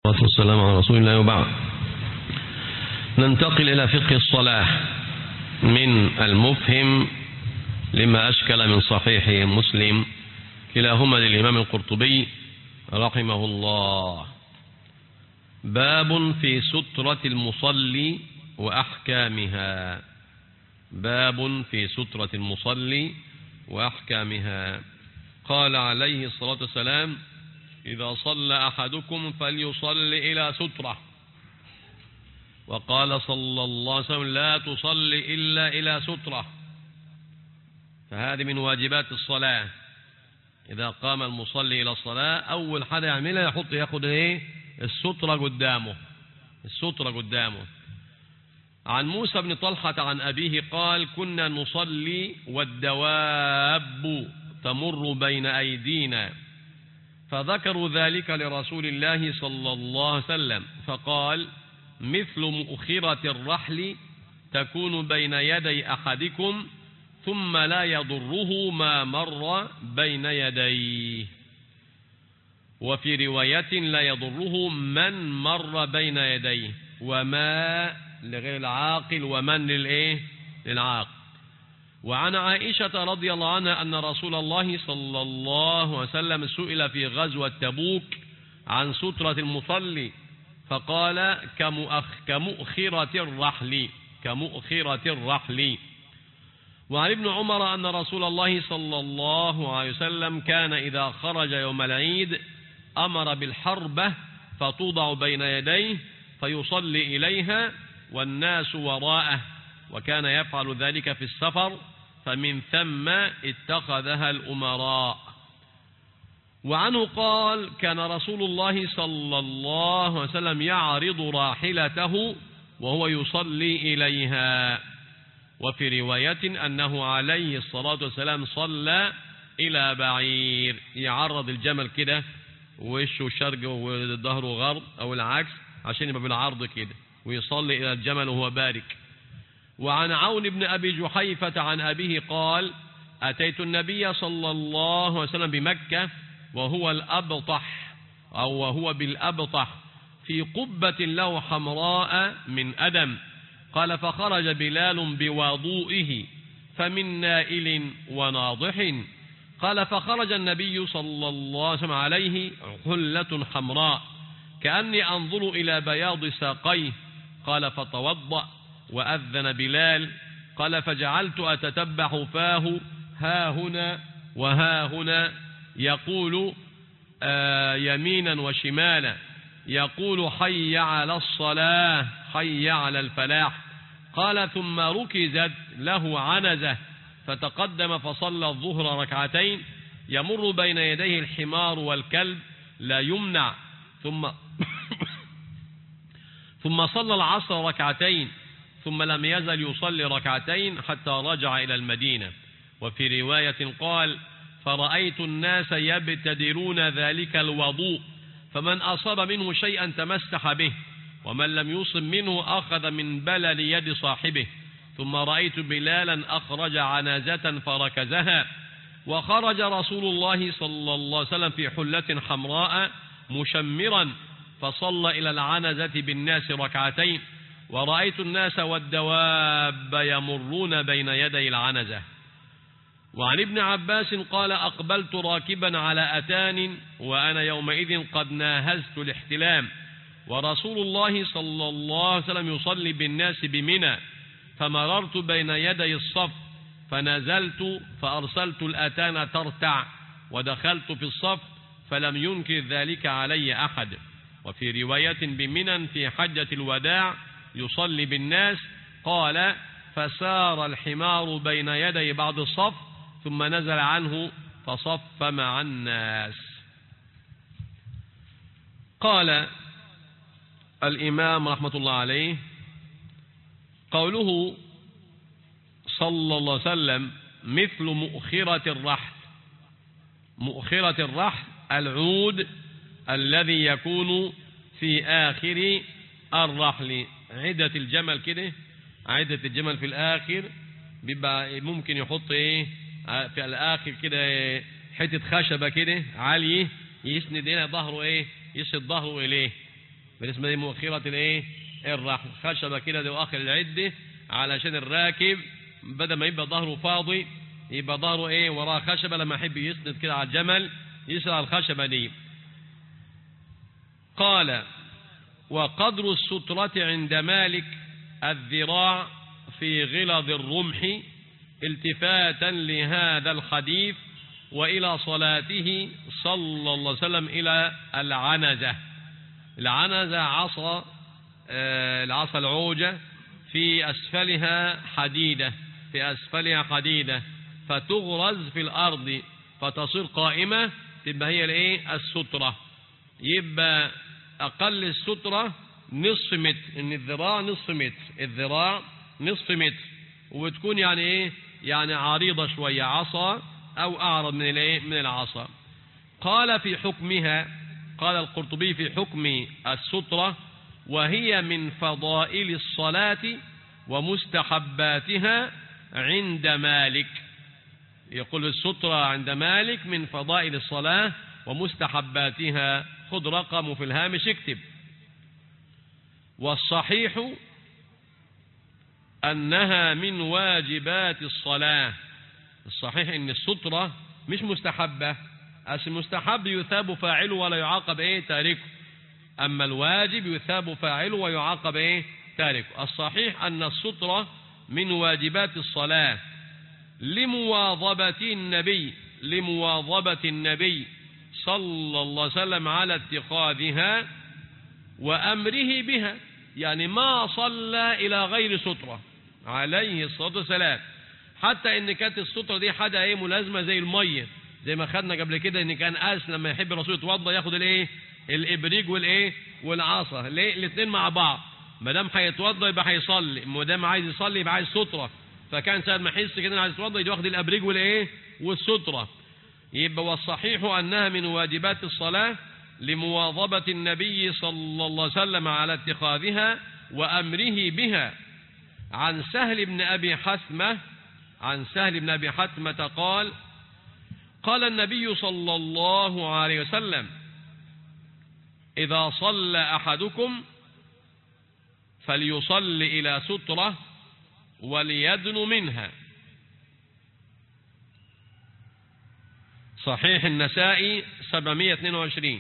والصلاة والسلام على رسول الله وبعد ننتقل إلى فقه الصلاة من المفهم لما أشكل من صحيح مسلم كلاهما للإمام القرطبي رحمه الله باب في سترة المصلي وأحكامها باب في سترة المصلي وأحكامها قال عليه الصلاة والسلام إذا صلى أحدكم فليصل إلى سترة وقال صلى الله عليه وسلم لا تصل إلا إلى سترة فهذه من واجبات الصلاة إذا قام المصلي إلى الصلاة أول حاجة يعملها يحط ياخد إيه السترة قدامه السترة قدامه عن موسى بن طلحة عن أبيه قال كنا نصلي والدواب تمر بين أيدينا فذكروا ذلك لرسول الله صلى الله عليه وسلم فقال مثل مؤخرة الرحل تكون بين يدي أحدكم ثم لا يضره ما مر بين يديه وفي رواية لا يضره من مر بين يديه وما لغير العاقل ومن للإيه للعاقل وعن عائشة رضي الله عنها أن رسول الله صلى الله عليه وسلم سئل في غزوة تبوك عن سترة المصلي فقال كمؤخ كمؤخرة الرحل كمؤخرة الرحل وعن ابن عمر أن رسول الله صلى الله عليه وسلم كان إذا خرج يوم العيد أمر بالحربة فتوضع بين يديه فيصلي إليها والناس وراءه وكان يفعل ذلك في السفر فمن ثم اتخذها الأمراء وعنه قال كان رسول الله صلى الله عليه وسلم يعرض راحلته وهو يصلي إليها وفي رواية أنه عليه الصلاة والسلام صلى إلى بعير يعرض الجمل كده وشه شرق وظهره غرب أو العكس عشان يبقى بالعرض كده ويصلي إلى الجمل وهو بارك وعن عون بن أبي جحيفة عن أبيه قال أتيت النبي صلى الله عليه وسلم بمكة وهو الأبطح أو وهو بالأبطح في قبة له حمراء من أدم قال فخرج بلال بوضوئه فمن نائل وناضح قال فخرج النبي صلى الله عليه وسلم عليه حلة حمراء كأني أنظر إلى بياض ساقيه قال فتوضأ وأذن بلال قال فجعلت أتتبع فاه ها هنا وها هنا يقول آه يمينا وشمالا يقول حي على الصلاة حي على الفلاح قال ثم ركزت له عنزة فتقدم فصلى الظهر ركعتين يمر بين يديه الحمار والكلب لا يمنع ثم ثم صلى العصر ركعتين ثم لم يزل يصلي ركعتين حتى رجع إلى المدينة وفي رواية قال فرأيت الناس يبتدرون ذلك الوضوء فمن أصاب منه شيئا تمسح به ومن لم يصب منه أخذ من بلل يد صاحبه ثم رأيت بلالا أخرج عنازة فركزها وخرج رسول الله صلى الله عليه وسلم في حلة حمراء مشمرا فصلى إلى العنزة بالناس ركعتين ورأيت الناس والدواب يمرون بين يدي العنزة وعن ابن عباس قال أقبلت راكبا على أتان وأنا يومئذ قد ناهزت الاحتلام ورسول الله صلى الله عليه وسلم يصلي بالناس بمنى فمررت بين يدي الصف فنزلت فأرسلت الأتان ترتع ودخلت في الصف فلم ينكر ذلك علي أحد وفي رواية بمنى في حجة الوداع يصلي بالناس قال فسار الحمار بين يدي بعض الصف ثم نزل عنه فصف مع الناس قال الإمام رحمة الله عليه قوله صلى الله عليه وسلم مثل مؤخرة الرحل مؤخرة الرحل العود الذي يكون في آخر الرحل عدة الجمل كده عدة الجمل في الآخر بيبقى ممكن يحط ايه في الآخر كده حتة خشبة كده عالية يسند إلى ظهره ايه يسند ظهره إليه بالنسبة لمؤخرة الايه الرحل خشبة كده دي آخر العدة علشان الراكب بدل ما يبقى ظهره فاضي يبقى ظهره ايه وراه خشبة لما يحب يسند كده على الجمل يسرع الخشبة دي قال وقدر السترة عند مالك الذراع في غلظ الرمح التفاتا لهذا الحديث وإلى صلاته صلى الله عليه وسلم إلى العنزة العنزة عصا آه، العصا العوجة في أسفلها حديدة في أسفلها حديدة فتغرز في الأرض فتصير قائمة تبقى هي الايه السترة يبقى أقل السترة نصف متر إن الذراع نصف متر الذراع نصف متر وبتكون يعني إيه يعني عريضة شوية عصا أو أعرض من الايه من العصا قال في حكمها قال القرطبي في حكم السترة وهي من فضائل الصلاة ومستحباتها عند مالك يقول السترة عند مالك من فضائل الصلاة ومستحباتها خذ رقم في الهامش اكتب والصحيح أنها من واجبات الصلاة الصحيح أن السترة مش مستحبة أس المستحب يثاب فاعله ولا يعاقب إيه تاركه أما الواجب يثاب فاعله ويعاقب إيه تاركه الصحيح أن السترة من واجبات الصلاة لمواظبة النبي لمواظبة النبي صلى الله عليه وسلم على اتخاذها وأمره بها يعني ما صلى إلى غير سترة عليه الصلاة والسلام حتى إن كانت السترة دي حاجة إيه ملازمة زي المية زي ما خدنا قبل كده إن كان آس لما يحب الرسول يتوضى ياخد الإيه الإبريج والإيه والعصا ليه الاثنين مع بعض ما دام هيتوضى يبقى هيصلي ما دام عايز يصلي يبقى عايز سترة فكان ساعة ما يحس كده عايز يتوضى يجي واخد الأبريج والإيه والسترة يبقى والصحيح أنها من واجبات الصلاة لمواظبة النبي صلى الله عليه وسلم على اتخاذها وأمره بها عن سهل بن أبي حثمة عن سهل بن أبي حثمة قال قال النبي صلى الله عليه وسلم إذا صلى أحدكم فليصل إلى سترة وليدن منها صحيح النسائي 722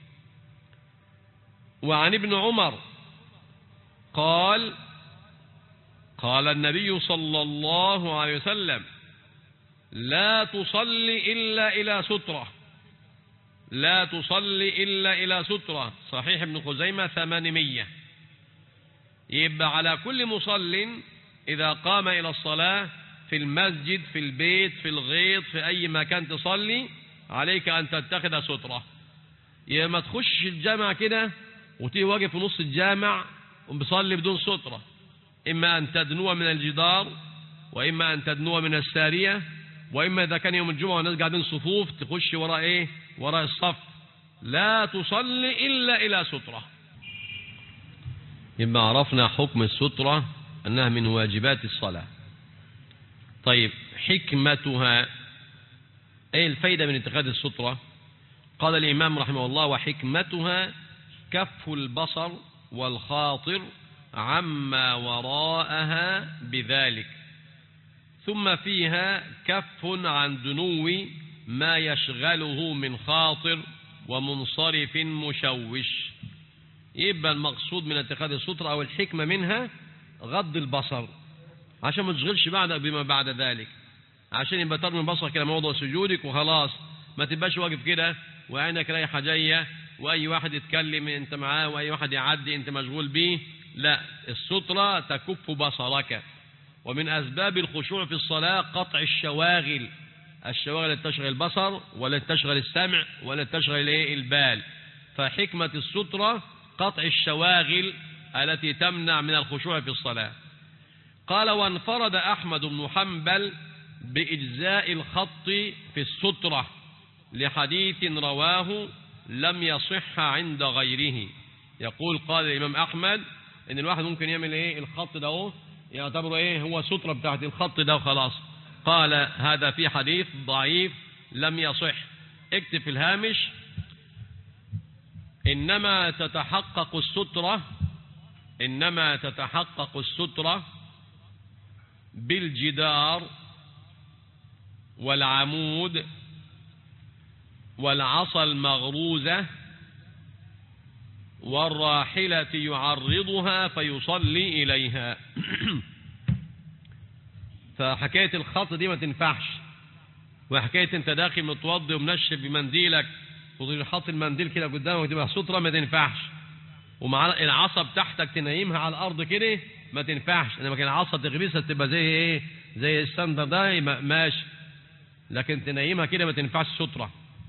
وعن ابن عمر قال قال النبي صلى الله عليه وسلم لا تصل إلا إلى سترة لا تصل إلا إلى سترة صحيح ابن خزيمة ثمانمية يبقى على كل مصل إذا قام إلى الصلاة في المسجد في البيت في الغيط في أي مكان تصلي عليك أن تتخذ سترة يا ما تخش الجامع كده وتيجي واقف في نص الجامع وبصلي بدون سترة إما أن تدنو من الجدار وإما أن تدنو من السارية وإما إذا كان يوم الجمعة والناس قاعدين صفوف تخش وراء إيه وراء الصف لا تصلي إلا إلى سترة يبقى عرفنا حكم السترة أنها من واجبات الصلاة طيب حكمتها أي الفايدة من اتخاذ السترة قال الإمام رحمه الله وحكمتها كف البصر والخاطر عما وراءها بذلك ثم فيها كف عن دنو ما يشغله من خاطر ومنصرف مشوش يبقى المقصود من اتخاذ السترة أو الحكمة منها غض البصر عشان ما تشغلش بعد بما بعد ذلك عشان يبقى ترمي بصرك الى موضع سجودك وخلاص ما تبقاش واقف كده وعينك رايحه جايه واي واحد يتكلم انت معاه واي واحد يعدي انت مشغول بيه لا السترة تكف بصرك ومن أسباب الخشوع في الصلاة قطع الشواغل الشواغل التي تشغل البصر ولا تشغل السمع ولا تشغل البال فحكمة السترة قطع الشواغل التي تمنع من الخشوع في الصلاة قال وانفرد أحمد بن حنبل بإجزاء الخط في السترة لحديث رواه لم يصح عند غيره يقول قال الإمام أحمد إن الواحد ممكن يعمل إيه الخط ده هو يعتبره إيه هو سترة بتاعت الخط ده وخلاص قال هذا في حديث ضعيف لم يصح اكتب في الهامش إنما تتحقق السترة إنما تتحقق السترة بالجدار والعمود والعصا المغروزة والراحلة يعرضها فيصلي إليها فحكاية الخط دي ما تنفعش وحكاية انت داخل متوضي ومنشف بمنديلك وحط المنديل كده قدامك تبقى سترة ما تنفعش ومع العصا بتاعتك تنيمها على الارض كده ما تنفعش انما كان العصا تغرسها تبقى زي ايه زي السندر ده ماشي لكن تنيمها كده ما تنفعش سترة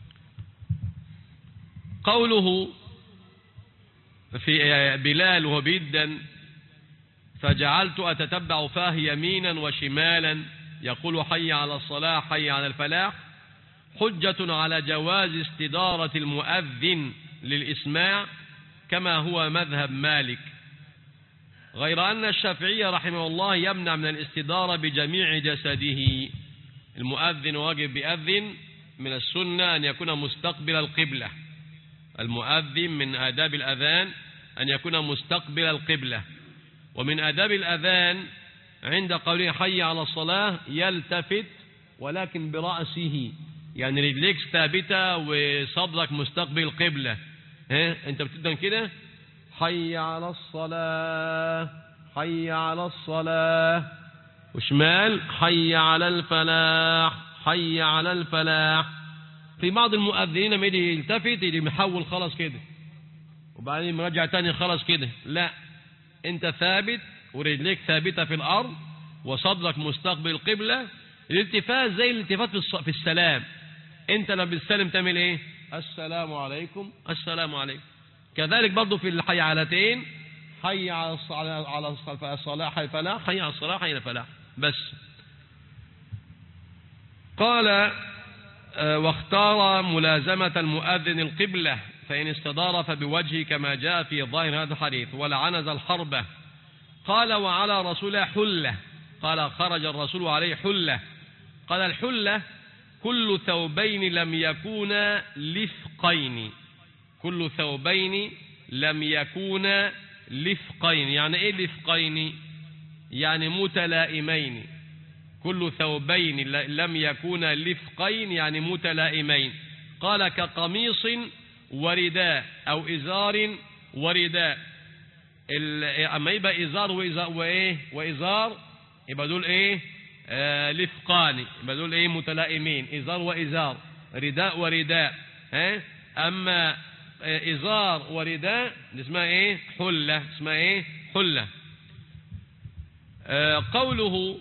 قوله في بلال وهو بيدا فجعلت أتتبع فاه يمينا وشمالا يقول حي على الصلاة حي على الفلاح حجة على جواز استدارة المؤذن للإسماع كما هو مذهب مالك غير أن الشافعي رحمه الله يمنع من الاستدارة بجميع جسده المؤذن واجب بأذن من السنة أن يكون مستقبل القبلة المؤذن من آداب الأذان أن يكون مستقبل القبلة ومن آداب الأذان عند قوله حي على الصلاة يلتفت ولكن برأسه يعني رجليك ثابتة وصدرك مستقبل القبلة ها انت بتبدأ كده حي على الصلاة حي على الصلاة وشمال حي على الفلاح حي على الفلاح في بعض المؤذنين لما يجي يلتفت يجي محول خلاص كده وبعدين مرجع تاني خلاص كده لا انت ثابت ورجليك ثابتة في الأرض وصدرك مستقبل القبلة الالتفات زي الالتفات في السلام انت لما بتسلم تعمل ايه السلام عليكم السلام عليكم كذلك برضه في الحيعلتين حي على الصلاة على الصلاة حي الفلاح حي على الصلاة حي الفلاح بس قال واختار ملازمة المؤذن القبلة فإن استدار فبوجهه كما جاء في ظاهر هذا الحديث ولعنز الحربة قال وعلى رسول حلة قال خرج الرسول عليه حلة قال الحلة كل ثوبين لم يكونا لفقين كل ثوبين لم يكونا لفقين يعني ايه لفقين يعني متلائمين كل ثوبين لم يكونا لفقين يعني متلائمين قال كقميص ورداء او ازار ورداء اما يبقى ازار وازار وايه وازار يبقى دول ايه آه لفقان يبقى دول ايه متلائمين ازار وازار رداء ورداء ها اما آه ازار ورداء اسمها ايه حله اسمها ايه حله آه قوله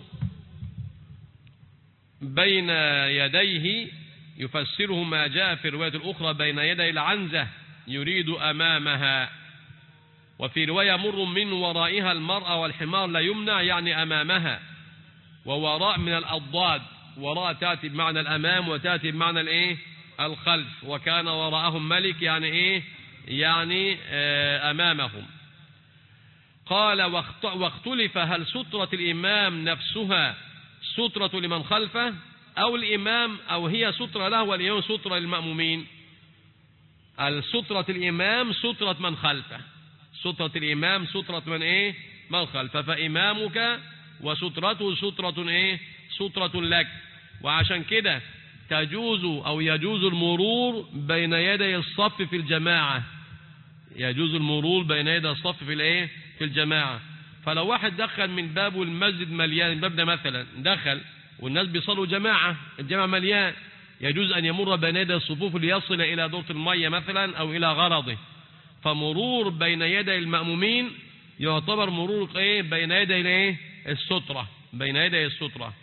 بين يديه يفسره ما جاء في الرواية الأخرى بين يدي العنزة يريد أمامها وفي رواية مر من ورائها المرأة والحمار لا يمنع يعني أمامها ووراء من الأضداد وراء تأتي بمعنى الأمام وتأتي بمعنى الإيه الخلف وكان وراءهم ملك يعني إيه يعني أمامهم قال واختلف هل سترة الإمام نفسها سترة لمن خلفه أو الإمام أو هي سترة له واليوم سترة للمأمومين السترة الإمام سترة من خلفه سترة الإمام سترة من إيه من خلفه فإمامك وسترته سترة إيه سترة لك وعشان كده تجوز أو يجوز المرور بين يدي الصف في الجماعة يجوز المرور بين يدي الصف في الإيه في الجماعة فلو واحد دخل من بابه المسجد مليان الباب ده مثلا دخل والناس بيصلوا جماعة الجماعة مليان يجوز أن يمر بين يدي الصفوف ليصل إلى دورة المية مثلا أو إلى غرضه فمرور بين يدي المأمومين يعتبر مرور إيه بين يدي الإيه السترة بين يدي السترة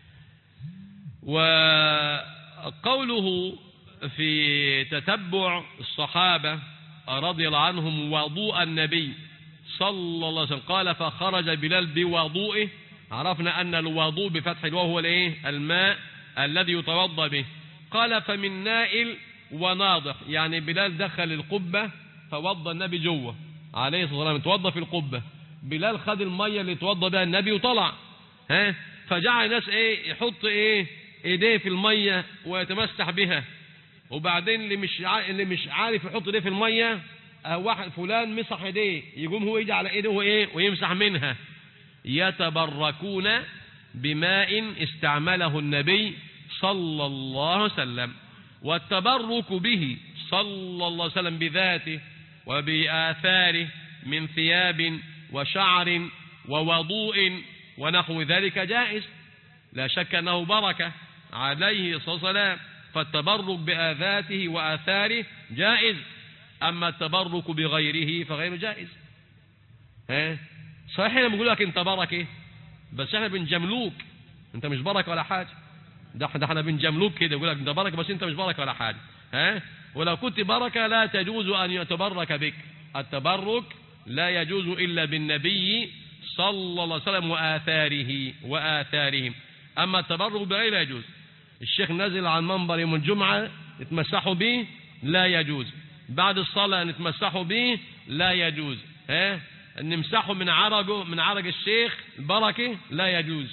وقوله في تتبع الصحابة رضي الله عنهم وضوء النبي صلى الله عليه وسلم قال فخرج بلال بوضوئه عرفنا أن الوضوء بفتح الواو هو الايه الماء الذي يتوضا به قال فمن نائل وناضح يعني بلال دخل القبة فوضى النبي جوه عليه الصلاة والسلام توضى في القبة بلال خد المية اللي توضى بها النبي وطلع ها فجعل الناس ايه يحط ايه ايديه في المية ويتمسح بها وبعدين اللي مش اللي مش عارف يحط ايديه في المية آه، واحد فلان مسح ايديه يقوم هو يجي على ايده وايه ويمسح منها يتبركون بماء استعمله النبي صلى الله عليه وسلم والتبرك به صلى الله عليه وسلم بذاته وبآثاره من ثياب وشعر ووضوء ونحو ذلك جائز لا شك أنه بركة عليه الصلاة والسلام فالتبرك بآذاته وآثاره جائز أما التبرك بغيره فغير جائز ها صحيح لما بقول لك انت بركة بس احنا بنجملوك انت مش بركة ولا حاجة ده ده احنا بنجملوك كده يقول لك انت بركة بس انت مش بركة ولا حاجة ها ولو كنت بركة لا تجوز أن يتبرك بك التبرك لا يجوز إلا بالنبي صلى الله عليه وسلم وآثاره وآثارهم أما التبرك بغير لا يجوز الشيخ نزل عن منبر يوم الجمعة يتمسحوا به لا يجوز بعد الصلاة نتمسحوا به لا يجوز ها نمسحوا من عرقه من عرق الشيخ البركة لا يجوز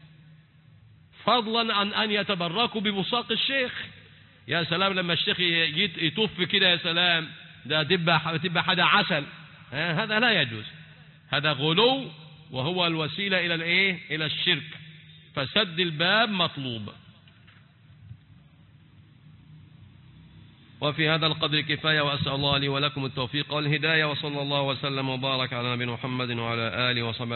فضلا عن أن يتبركوا ببصاق الشيخ يا سلام لما الشيخ يطف كده يا سلام ده تبقى تبقى حدا عسل ها هذا لا يجوز هذا غلو وهو الوسيلة إلى الإيه إلى الشرك فسد الباب مطلوب وفي هذا القدر كفاية وأسأل الله لي ولكم التوفيق والهداية وصلى الله وسلم وبارك على نبينا محمد وعلى آله وصحبه